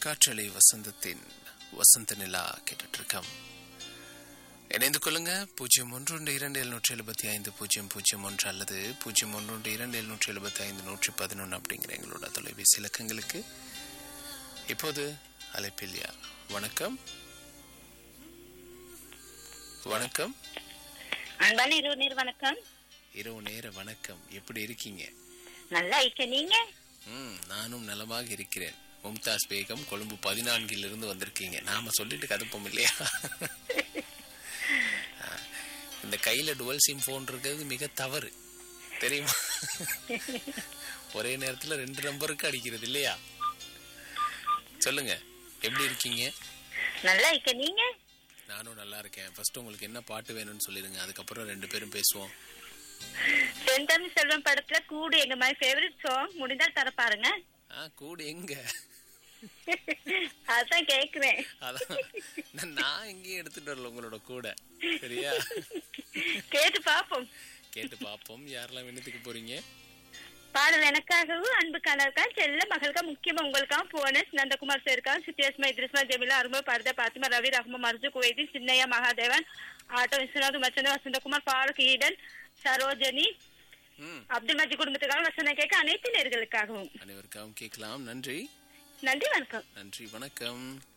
காற்றலை வசந்தத்தின் வசந்த நிலா கேட்டுட்டு இருக்கோம் இணைந்து கொள்ளுங்க பூஜ்ஜியம் ஒன்று ஒன்று இரண்டு எழுநூற்றி எழுபத்தி ஐந்து பூஜ்ஜியம் பூஜ்ஜியம் ஒன்று அல்லது பூஜ்ஜியம் ஒன்று ஒன்று இரண்டு எழுநூற்றி எழுபத்தி ஐந்து நூற்றி பதினொன்று அப்படிங்கிற எங்களோட தொலைபேசி இலக்கங்களுக்கு இப்போது அழைப்பில் யார் வணக்கம் வணக்கம் அன்பான இரவு நீர் வணக்கம் இரவு நேர வணக்கம் எப்படி இருக்கீங்க நல்லா இருக்க நீங்க ம் நானும் நலமாக இருக்கிறேன் மும்தாஸ் பேகம் கொழும்பு பதினான்கில் இருந்து வந்திருக்கீங்க நாம சொல்லிட்டு கதுப்போம் இல்லையா ஆ, இந்த கையில டுவல் சிம் போன் இருக்கிறது மிக தவறு தெரியுமா ஒரே நேரத்துல ரெண்டு நம்பருக்கு அடிக்கிறது இல்லையா சொல்லுங்க எப்படி இருக்கீங்க நல்லா இருக்க நீங்க நானும் நல்லா இருக்கேன் ஃபர்ஸ்ட் உங்களுக்கு என்ன பாட்டு வேணும்னு சொல்லிடுங்க அதுக்கப்புறம் ரெண்டு பேரும் பேசுவோம் செந்தமி செல்வம் படத்துல கூடு எங்க மாதிரி ஃபேவரட் சாங் முடிந்தால் தர பாருங்க ஆ கூடு எங்க அதான் கேக்குறேன் அதான் நான் நான் எங்கேயும் எடுத்துட்டு வரல உங்களோட கூட சரியா கேட்டு பாப்போம் கேட்டு பாப்போம் யாரெல்லாம் விண்ணத்துக்கு போறீங்க பாடல் எனக்காகவும் அன்பு கணக்கா செல்ல மகளுக்கா முக்கியமா உங்களுக்காக போனஸ் நந்தகுமார் சேர்க்கா சித்தியாஸ்மா இத்ரிஸ்மா ஜெமிலா அருமா பரத பாத்திமா ரவி ரஹ்மா மர்ஜு குவைதி சின்னையா மகாதேவன் ஆட்டோ விஸ்வநாத் மச்சந்த வசந்தகுமார் பாரக் ஈடன் சரோஜனி ம் அப்துல் மஜி குடும்பத்துக்காக வசந்த கேட்க அனைத்து நேர்களுக்காகவும் அனைவருக்காகவும் கேட்கலாம் நன்றி நன்றி வணக்கம் நன்றி வணக்கம்